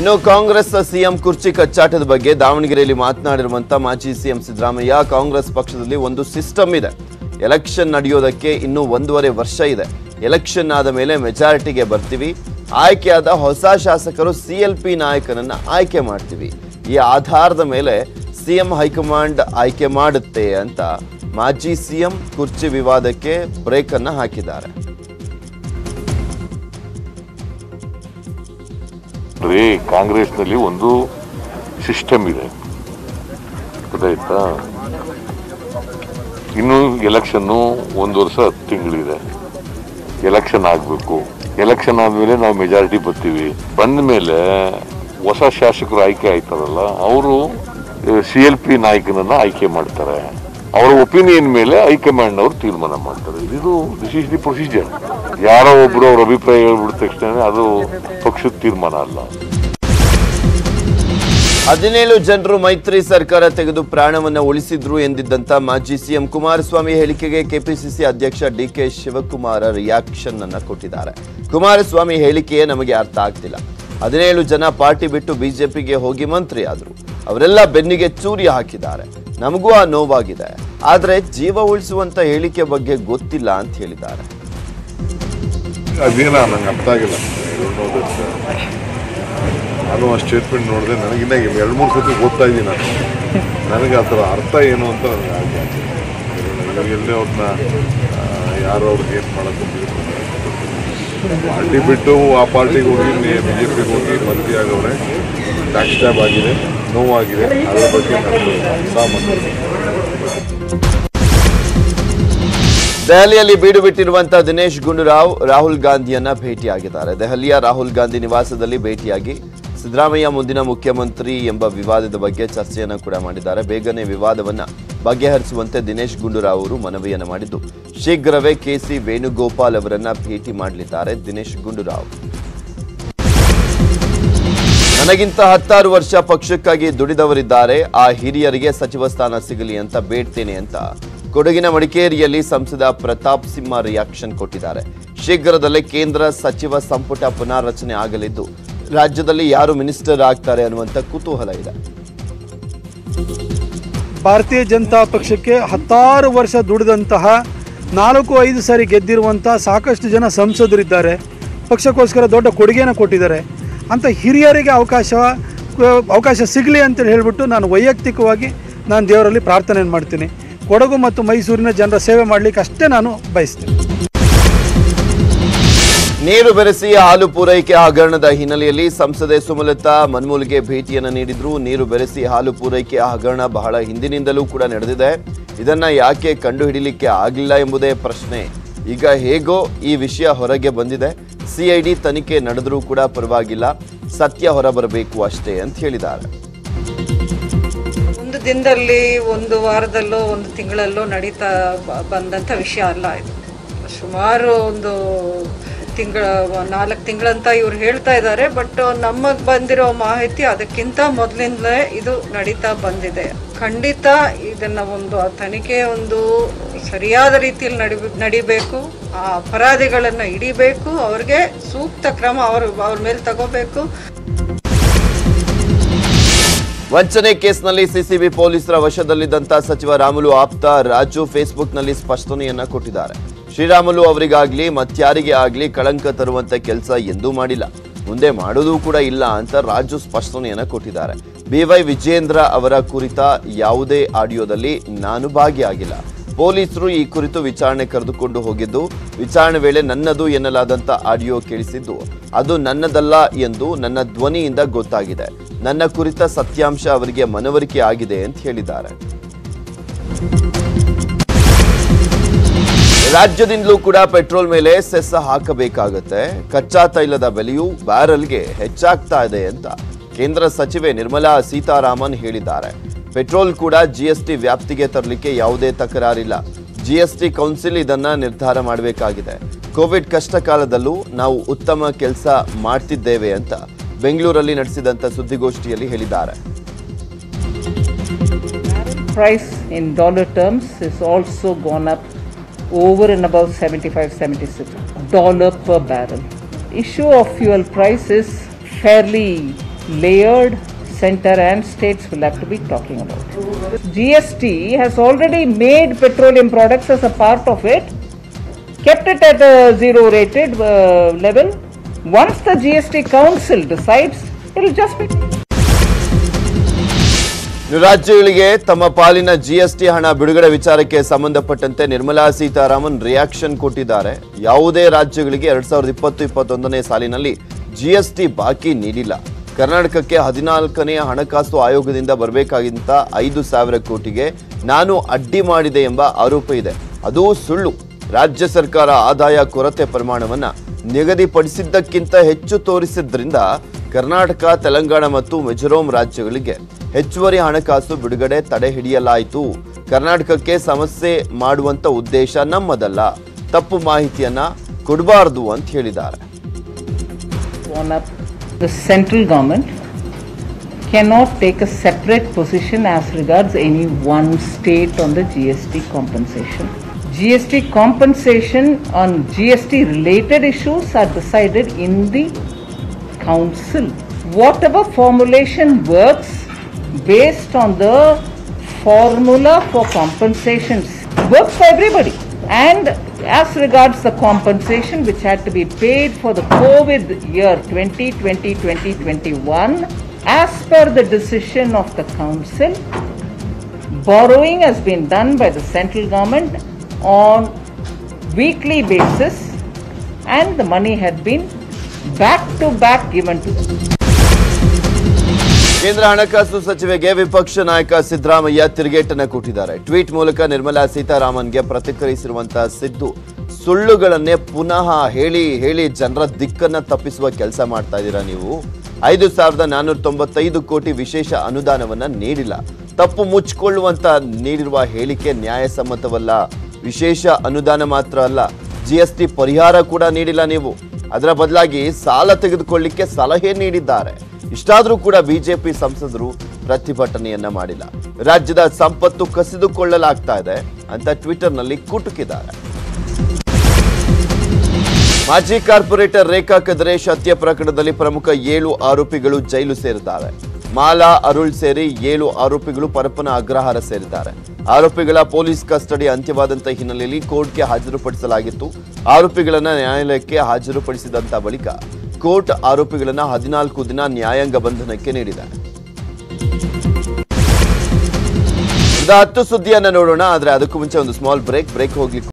ಇನ್ನು ಕಾಂಗ್ರೆಸ್ ಸಿಎಂ ಕುರ್ಚಿ ಕಚ್ಚಾಟದ ಬಗ್ಗೆ ದಾವಣಗೆರೆಯಲ್ಲಿ ಮಾತನಾಡಿರುವಂತ ಮಾಜಿ ಸಿಎಂ ಸಿದ್ದರಾಮಯ್ಯ ಕಾಂಗ್ರೆಸ್ ಪಕ್ಷದಲ್ಲಿ ಒಂದು ಸಿಸ್ಟಮ್ ಇದೆ ಎಲೆಕ್ಷನ್ ನಡೆಯೋದಕ್ಕೆ ಇನ್ನೂ ಒಂದೂವರೆ ವರ್ಷ ಇದೆ ಎಲೆಕ್ಷನ್ ಆದ ಮೇಲೆ ಮೆಜಾರಿಟಿಗೆ ಬರ್ತೀವಿ ಆಯ್ಕೆಯಾದ ಹೊಸ ಶಾಸಕರು ಸಿಎಲ್ಪಿ ನಾಯಕನನ್ನ ಆಯ್ಕೆ ಮಾಡ್ತೀವಿ ಈ ಆಧಾರದ ಮೇಲೆ ಸಿಎಂ ಹೈಕಮಾಂಡ್ ಆಯ್ಕೆ ಮಾಡುತ್ತೆ ಅಂತ ಮಾಜಿ ಸಿಎಂ ಕುರ್ಚಿ ವಿವಾದಕ್ಕೆ ಬ್ರೇಕ್ ಅನ್ನ ಹಾಕಿದ್ದಾರೆ ಅಂದ್ರೆ ಕಾಂಗ್ರೆಸ್ನಲ್ಲಿ ಒಂದು ಸಿಸ್ಟಮ್ ಇದೆ ಗೊತ್ತಾಯ್ತಾ ಇನ್ನು ಎಲೆಕ್ಷನ್ನು ಒಂದು ವರ್ಷ ಹತ್ತು ತಿಂಗಳಿದೆ ಎಲೆಕ್ಷನ್ ಆಗಬೇಕು ಎಲೆಕ್ಷನ್ ಆದಮೇಲೆ ನಾವು ಮೆಜಾರಿಟಿ ಬರ್ತೀವಿ ಬಂದ ಮೇಲೆ ಹೊಸ ಶಾಸಕರು ಆಯ್ಕೆ ಆಯ್ತಾರಲ್ಲ ಅವರು ಸಿ ಎಲ್ ಪಿ ನಾಯಕನನ್ನ ಆಯ್ಕೆ ಮಾಡ್ತಾರೆ ಅವರ ಒಪಿನಿಯನ್ ಮೇಲೆ ಹೈಕಮಾಂಡ್ ಅವರು ತೀರ್ಮಾನ ಮಾಡ್ತಾರೆ ಇದು ದಿಸ್ ಇಸ್ ದಿ ಪ್ರೊಸೀಜರ್ ಯಾರೋ ಒಬ್ರು ಅವ್ರ ಅಭಿಪ್ರಾಯ ಹೇಳ್ಬಿಟ್ಟ ತಕ್ಷಣ ಅದು ಪಕ್ಷದ ತೀರ್ಮಾನ ಅಲ್ಲ ಹದಿನೇಳು ಜನರು ಮೈತ್ರಿ ಸರ್ಕಾರ ತೆಗೆದು ಪ್ರಾಣವನ್ನ ಉಳಿಸಿದ್ರು ಎಂದಿದ್ದಂತ ಮಾಜಿ ಸಿಎಂ ಕುಮಾರಸ್ವಾಮಿ ಹೇಳಿಕೆಗೆ ಕೆಪಿಸಿಸಿ ಅಧ್ಯಕ್ಷ ಡಿಕೆ ಶಿವಕುಮಾರ ರಿಯಾಕ್ಷನ್ ಅನ್ನ ಕೊಟ್ಟಿದ್ದಾರೆ ಕುಮಾರಸ್ವಾಮಿ ಹೇಳಿಕೆಯೇ ನಮಗೆ ಅರ್ಥ ಆಗ್ತಿಲ್ಲ ಹದಿನೇಳು ಜನ ಪಾರ್ಟಿ ಬಿಟ್ಟು ಬಿಜೆಪಿಗೆ ಹೋಗಿ ಮಂತ್ರಿ ಆದ್ರು ಅವರೆಲ್ಲ ಬೆನ್ನಿಗೆ ಚೂರಿ ಹಾಕಿದ್ದಾರೆ ನಮಗೂ ಆ ನೋವಾಗಿದೆ ಆದ್ರೆ ಜೀವ ಉಳಿಸುವಂತ ಹೇಳಿಕೆ ಬಗ್ಗೆ ಗೊತ್ತಿಲ್ಲ ಅಂತ ಹೇಳಿದ್ದಾರೆ ಅದೇನ ನಂಗೆ ಅರ್ಥ ಆಗಿಲ್ಲ ನಾನು ಆ ಸ್ಟೇಟ್ಮೆಂಟ್ ನೋಡಿದೆ ನನಗಿನ್ನ ಎರಡು ಮೂರು ಸತಿ ಓದ್ತಾ ಇದ್ದೀನಿ ನಾನು ನನಗೆ ಆ ಥರ ಅರ್ಥ ಏನು ಅಂತ ನನಗೆ ಆಗಿ ಇವಾಗ ಎಲ್ಲೇ ಅವ್ರನ್ನ ಯಾರು ಅವ್ರಿಗೆ ಏನು ಮಾಡೋಕ್ಕೆ ಪಾರ್ಟಿ ಬಿಟ್ಟು ಆ ಪಾರ್ಟಿಗೆ ಹೋಗಿ ಬಿ ಜೆ ಪಿಗೆ ಹೋಗಿ ಮಂತ್ರಿ ಆಗವ್ರೆ ಟ್ಯಾಕ್ಸ್ ಟ್ಯಾಬ್ ಆಗಿದೆ ನೋವಾಗಿದೆ ಅದರ ಬಗ್ಗೆ ನಾನು ಸಾಮಾನ್ಯ ದೆಹಲಿಯಲ್ಲಿ ಬೀಡು ಬಿಟ್ಟಿರುವಂತಹ ದಿನೇಶ್ ಗುಂಡೂರಾವ್ ರಾಹುಲ್ ಗಾಂಧಿಯನ್ನ ಭೇಟಿಯಾಗಿದ್ದಾರೆ ದೆಹಲಿಯ ರಾಹುಲ್ ಗಾಂಧಿ ನಿವಾಸದಲ್ಲಿ ಭೇಟಿಯಾಗಿ ಸಿದ್ದರಾಮಯ್ಯ ಮುಂದಿನ ಮುಖ್ಯಮಂತ್ರಿ ಎಂಬ ವಿವಾದದ ಬಗ್ಗೆ ಚರ್ಚೆಯನ್ನ ಕೂಡ ಮಾಡಿದ್ದಾರೆ ಬೇಗನೆ ವಿವಾದವನ್ನ ಬಗೆಹರಿಸುವಂತೆ ದಿನೇಶ್ ಗುಂಡೂರಾವ್ ಅವರು ಮನವಿಯನ್ನ ಮಾಡಿದ್ದು ಶೀಘ್ರವೇ ಕೆಸಿ ವೇಣುಗೋಪಾಲ್ ಅವರನ್ನ ಭೇಟಿ ಮಾಡಲಿದ್ದಾರೆ ದಿನೇಶ್ ಗುಂಡೂರಾವ್ ನನಗಿಂತ ಹತ್ತಾರು ವರ್ಷ ಪಕ್ಷಕ್ಕಾಗಿ ದುಡಿದವರಿದ್ದಾರೆ ಆ ಹಿರಿಯರಿಗೆ ಸಚಿವ ಸ್ಥಾನ ಸಿಗಲಿ ಅಂತ ಬೇಡ್ತೇನೆ ಅಂತ ಕೊಡಗಿನ ಮಡಿಕೇರಿಯಲ್ಲಿ ಸಂಸದ ಪ್ರತಾಪ್ ಸಿಂಹ ರಿಯಾಕ್ಷನ್ ಕೊಟ್ಟಿದ್ದಾರೆ ಶೀಘ್ರದಲ್ಲೇ ಕೇಂದ್ರ ಸಚಿವ ಸಂಪುಟ ಪುನಾರಚನೆ ಆಗಲಿದ್ದು ರಾಜ್ಯದಲ್ಲಿ ಯಾರು ಮಿನಿಸ್ಟರ್ ಆಗ್ತಾರೆ ಅನ್ನುವಂಥ ಕುತೂಹಲ ಇದೆ ಭಾರತೀಯ ಜನತಾ ಪಕ್ಷಕ್ಕೆ ಹತ್ತಾರು ವರ್ಷ ದುಡಿದಂತಹ ನಾಲ್ಕು ಐದು ಸಾರಿ ಗೆದ್ದಿರುವಂಥ ಸಾಕಷ್ಟು ಜನ ಸಂಸದರಿದ್ದಾರೆ ಪಕ್ಷಕ್ಕೋಸ್ಕರ ದೊಡ್ಡ ಕೊಡುಗೆಯನ್ನು ಕೊಟ್ಟಿದ್ದಾರೆ ಅಂಥ ಹಿರಿಯರಿಗೆ ಅವಕಾಶ ಅವಕಾಶ ಸಿಗಲಿ ಅಂತೇಳಿ ಹೇಳಿಬಿಟ್ಟು ನಾನು ವೈಯಕ್ತಿಕವಾಗಿ ನಾನು ದೇವರಲ್ಲಿ ಪ್ರಾರ್ಥನೆಯನ್ನು ಮಾಡ್ತೀನಿ ಕೊಡಗು ಮತ್ತು ಮೈಸೂರಿನ ಜನರ ಸೇವೆ ಮಾಡಲಿಕ್ಕೆ ಅಷ್ಟೇ ನಾನು ಬಯಸ್ತೀನಿ ನೀರು ಬೆರೆಸಿ ಹಾಲು ಪೂರೈಕೆ ಹಗರಣದ ಹಿನ್ನೆಲೆಯಲ್ಲಿ ಸಂಸದೆ ಸುಮಲತಾ ಮನ್ಮೂಲಿಗೆ ಭೇಟಿಯನ್ನು ನೀಡಿದ್ರು ನೀರು ಬೆರೆಸಿ ಹಾಲು ಪೂರೈಕೆ ಹಗರಣ ಬಹಳ ಹಿಂದಿನಿಂದಲೂ ಕೂಡ ನಡೆದಿದೆ ಇದನ್ನ ಯಾಕೆ ಕಂಡುಹಿಡಿಲಿಕ್ಕೆ ಆಗಲಿಲ್ಲ ಎಂಬುದೇ ಪ್ರಶ್ನೆ ಈಗ ಹೇಗೋ ಈ ವಿಷಯ ಹೊರಗೆ ಬಂದಿದೆ ಸಿಐಡಿ ತನಿಖೆ ನಡೆದರೂ ಕೂಡ ಪರವಾಗಿಲ್ಲ ಸತ್ಯ ಹೊರಬರಬೇಕು ಅಷ್ಟೇ ಅಂತ ಹೇಳಿದ್ದಾರೆ ಒಂದು ದಿನದಲ್ಲಿ ಒಂದು ವಾರದಲ್ಲೋ ಒಂದು ತಿಂಗಳಲ್ಲೋ ನಡೀತಾ ಬ- ಬಂದಂಥ ವಿಷಯ ಅಲ್ಲ ಇದು ಸುಮಾರು ಒಂದು ತಿಂಗಳ ನಾಲ್ಕು ತಿಂಗಳಂತ ಇವ್ರು ಹೇಳ್ತಾ ಇದ್ದಾರೆ ಬಟ್ ನಮಗೆ ಬಂದಿರೋ ಮಾಹಿತಿ ಅದಕ್ಕಿಂತ ಮೊದಲಿಂದಲೇ ಇದು ನಡೀತಾ ಬಂದಿದೆ ಖಂಡಿತ ಇದನ್ನ ಒಂದು ಆ ತನಿಖೆ ಒಂದು ಸರಿಯಾದ ರೀತಿಯಲ್ಲಿ ನಡಿ ನಡಿಬೇಕು ಆ ಅಪರಾಧಿಗಳನ್ನ ಹಿಡಿಬೇಕು ಅವ್ರಿಗೆ ಸೂಕ್ತ ಕ್ರಮ ಅವ್ರ ಅವ್ರ ಮೇಲೆ ತಗೋಬೇಕು ವಂಚನೆ ಕೇಸ್ನಲ್ಲಿ ಸಿಸಿಬಿ ಪೊಲೀಸರ ವಶದಲ್ಲಿದ್ದಂತ ಸಚಿವ ರಾಮುಲು ಆಪ್ತ ರಾಜು ಫೇಸ್ಬುಕ್ನಲ್ಲಿ ಸ್ಪಷ್ಟನೆಯನ್ನ ಕೊಟ್ಟಿದ್ದಾರೆ ಶ್ರೀರಾಮುಲು ಅವರಿಗಾಗ್ಲಿ ಮತ್ಯಾರಿಗೆ ಆಗ್ಲಿ ಕಳಂಕ ತರುವಂತ ಕೆಲಸ ಎಂದೂ ಮಾಡಿಲ್ಲ ಮುಂದೆ ಮಾಡೋದೂ ಕೂಡ ಇಲ್ಲ ಅಂತ ರಾಜು ಸ್ಪಷ್ಟನೆಯನ್ನ ಕೊಟ್ಟಿದ್ದಾರೆ ಬಿವೈ ವಿಜೇಂದ್ರ ಅವರ ಕುರಿತ ಯಾವುದೇ ಆಡಿಯೋದಲ್ಲಿ ನಾನು ಭಾಗಿಯಾಗಿಲ್ಲ ಪೊಲೀಸರು ಈ ಕುರಿತು ವಿಚಾರಣೆ ಕರೆದುಕೊಂಡು ಹೋಗಿದ್ದು ವಿಚಾರಣೆ ವೇಳೆ ನನ್ನದು ಎನ್ನಲಾದಂತ ಆಡಿಯೋ ಕೇಳಿಸಿದ್ದು ಅದು ನನ್ನದಲ್ಲ ಎಂದು ನನ್ನ ಧ್ವನಿಯಿಂದ ಗೊತ್ತಾಗಿದೆ ನನ್ನ ಕುರಿತ ಸತ್ಯಾಂಶ ಅವರಿಗೆ ಮನವರಿಕೆ ಆಗಿದೆ ಅಂತ ಹೇಳಿದ್ದಾರೆ ರಾಜ್ಯದಿಂದಲೂ ಕೂಡ ಪೆಟ್ರೋಲ್ ಮೇಲೆ ಸೆಸ್ ಹಾಕಬೇಕಾಗತ್ತೆ ಕಚ್ಚಾ ತೈಲದ ಬೆಲೆಯು ಬ್ಯಾರಲ್ಗೆ ಹೆಚ್ಚಾಗ್ತಾ ಇದೆ ಅಂತ ಕೇಂದ್ರ ಸಚಿವೆ ನಿರ್ಮಲಾ ಸೀತಾರಾಮನ್ ಹೇಳಿದ್ದಾರೆ ಪೆಟ್ರೋಲ್ ಕೂಡ ಜಿಎಸ್ಟಿ ವ್ಯಾಪ್ತಿಗೆ ತರಲಿಕ್ಕೆ ಯಾವುದೇ ತಕರಾರಿಲ್ಲ ಜಿಎಸ್ಟಿ ಕೌನ್ಸಿಲ್ ಇದನ್ನ ನಿರ್ಧಾರ ಮಾಡಬೇಕಾಗಿದೆ ಕೋವಿಡ್ ಕಷ್ಟ ಕಾಲದಲ್ಲೂ ನಾವು ಉತ್ತಮ ಕೆಲಸ ಮಾಡ್ತಿದ್ದೇವೆ ಅಂತ ಬೆಂಗಳೂರಲ್ಲಿ ನಡೆಸಿದಂತ ಸುದ್ದಿಗೋಷ್ಠಿಯಲ್ಲಿ ಹೇಳಿದ್ದಾರೆ price in dollar terms has also gone up over and above 75 76 dollar per barrel issue of fuel price is fairly layered center and states will have to be talking about. GST has already made petroleum products as a part of it, kept it at a zero rated uh, level. Once the GST council decides, it will just be. ಇನ್ನು ರಾಜ್ಯಗಳಿಗೆ ತಮ್ಮ ಪಾಲಿನ GST ಹಣ ಬಿಡುಗಡೆ ವಿಚಾರಕ್ಕೆ ಸಂಬಂಧಪಟ್ಟಂತೆ Nirmala Sitharaman reaction ಕೊಟ್ಟಿದ್ದಾರೆ ಯಾವುದೇ ರಾಜ್ಯಗಳಿಗೆ ಎರಡ್ ಸಾವಿರದ ಇಪ್ಪತ್ತು ಇಪ್ಪತ್ತೊಂದನೇ ಸಾಲಿನಲ್ಲಿ ಜಿಎಸ್ಟಿ ಬಾಕಿ ನೀಡಿಲ್ಲ ಕರ್ನಾಟಕಕ್ಕೆ ಹದಿನಾಲ್ಕನೇ ಹಣಕಾಸು ಆಯೋಗದಿಂದ ಬರಬೇಕಾಗಿದ್ದ ಐದು ಸಾವಿರ ಕೋಟಿಗೆ ನಾನು ಅಡ್ಡಿ ಮಾಡಿದೆ ಎಂಬ ಆರೋಪ ಇದೆ ಅದು ಸುಳ್ಳು ರಾಜ್ಯ ಸರ್ಕಾರ ಆದಾಯ ಕೊರತೆ ಪ್ರಮಾಣವನ್ನ ನಿಗದಿಪಡಿಸಿದ್ದಕ್ಕಿಂತ ಹೆಚ್ಚು ತೋರಿಸಿದ್ರಿಂದ ಕರ್ನಾಟಕ ತೆಲಂಗಾಣ ಮತ್ತು ಮಿಜೋರಾಂ ರಾಜ್ಯಗಳಿಗೆ ಹೆಚ್ಚುವರಿ ಹಣಕಾಸು ಬಿಡುಗಡೆ ತಡೆ ಹಿಡಿಯಲಾಯಿತು ಕರ್ನಾಟಕಕ್ಕೆ ಸಮಸ್ಯೆ ಮಾಡುವಂತ ಉದ್ದೇಶ ನಮ್ಮದಲ್ಲ ತಪ್ಪು ಮಾಹಿತಿಯನ್ನ ಕೊಡಬಾರದು ಅಂತ ಹೇಳಿದ್ದಾರೆ gone up. The central government cannot take a separate position as regards any one state on the GST compensation. GST compensation on GST related issues are decided in the council. Whatever formulation works based on the formula for compensations works for everybody. And as regards the compensation which had to be paid for the COVID year 2020 2021, as per the decision of the council, borrowing has been done by the central government on weekly basis and the money had been back to back given to them. ಕೇಂದ್ರ ಹಣಕಾಸು ಸಚಿವೆಗೆ ವಿಪಕ್ಷ ನಾಯಕ ಸಿದ್ದರಾಮಯ್ಯ ತಿರುಗೇಟನ್ನ ಕೊಟ್ಟಿದ್ದಾರೆ tweet ಮೂಲಕ ನಿರ್ಮಲಾ ಸೀತಾರಾಮನ್ಗೆ ಪ್ರತಿಕ್ರಿಯಿಸಿರುವಂತಹ ಸಿದ್ದು ಸುಳ್ಳುಗಳನ್ನೇ ಪುನಃ ಹೇಳಿ ಹೇಳಿ ಜನರ ದಿಕ್ಕನ್ನ ತಪ್ಪಿಸುವ ಕೆಲಸ ಮಾಡ್ತಾ ಇದ್ದೀರಾ ನೀವು ಐದು ಸಾವಿರದ ನಾನ್ನೂರ ತೊಂಬತ್ತೈದು ಕೋಟಿ ವಿಶೇಷ ಅನುದಾನವನ್ನ ನೀಡಿಲ್ಲ ತಪ್ಪು ಮುಚ್ಚಿಕೊಳ್ಳುವಂತ ನೀಡಿರುವ ಹೇಳಿಕೆ ನ್ಯಾಯಸಮ್ಮತವಲ್ಲ ವಿಶೇಷ ಅನುದಾನ ಮಾತ್ರ ಅಲ್ಲ ಜಿಎಸ್ಟಿ ಪರಿಹಾರ ಕೂಡ ನೀಡಿಲ್ಲ ನೀವು ಅದರ ಬದಲಾಗಿ ಸಾಲ ತೆಗೆದುಕೊಳ್ಳಿಕ್ಕೆ ಸಲಹೆ ನೀಡಿದ್ದಾರೆ ಇಷ್ಟಾದರೂ ಕೂಡ ಬಿಜೆಪಿ ಸಂಸದರು ಪ್ರತಿಭಟನೆಯನ್ನ ಮಾಡಿಲ್ಲ ರಾಜ್ಯದ ಸಂಪತ್ತು ಕಸಿದುಕೊಳ್ಳಲಾಗ್ತಾ ಇದೆ ಅಂತ ಟ್ವಿಟರ್ನಲ್ಲಿ ಕುಟುಕಿದ್ದಾರೆ ಮಾಜಿ ಕಾರ್ಪೊರೇಟರ್ ರೇಖಾ ಕದರೇಶ್ ಹತ್ಯೆ ಪ್ರಕರಣದಲ್ಲಿ ಪ್ರಮುಖ ಏಳು ಆರೋಪಿಗಳು ಜೈಲು ಸೇರಿದ್ದಾರೆ ಮಾಲಾ ಅರುಳ್ ಸೇರಿ ಏಳು ಆರೋಪಿಗಳು ಪರಪ್ಪನ ಅಗ್ರಹಾರ ಸೇರಿದ್ದಾರೆ ಆರೋಪಿಗಳ ಪೊಲೀಸ್ ಕಸ್ಟಡಿ ಅಂತ್ಯವಾದಂತ ಹಿನ್ನೆಲೆಯಲ್ಲಿ ಕೋರ್ಟ್ಗೆ ಹಾಜರುಪಡಿಸಲಾಗಿತ್ತು ಆರೋಪಿಗಳನ್ನ ನ್ಯಾಯಾಲಯಕ್ಕೆ ಹಾಜರುಪಡಿಸಿದಂತ ಬಳಿಕ ಕೋರ್ಟ್ ಆರೋಪಿಗಳನ್ನ ಹದಿನಾಲ್ಕು ದಿನ ನ್ಯಾಯಾಂಗ ಬಂಧನಕ್ಕೆ ನೀಡಿದೆ ಉಳಿದ ಹತ್ತು ಸುದ್ದಿಯನ್ನ ನೋಡೋಣ ಆದ್ರೆ ಅದಕ್ಕೂ ಮುಂಚೆ ಒಂದು ಸ್ಮಾಲ್ ಬ್ರೇಕ್ ಬ್ರೇಕ್ ಹೋಗ್ಲಿಕ್ಕೆ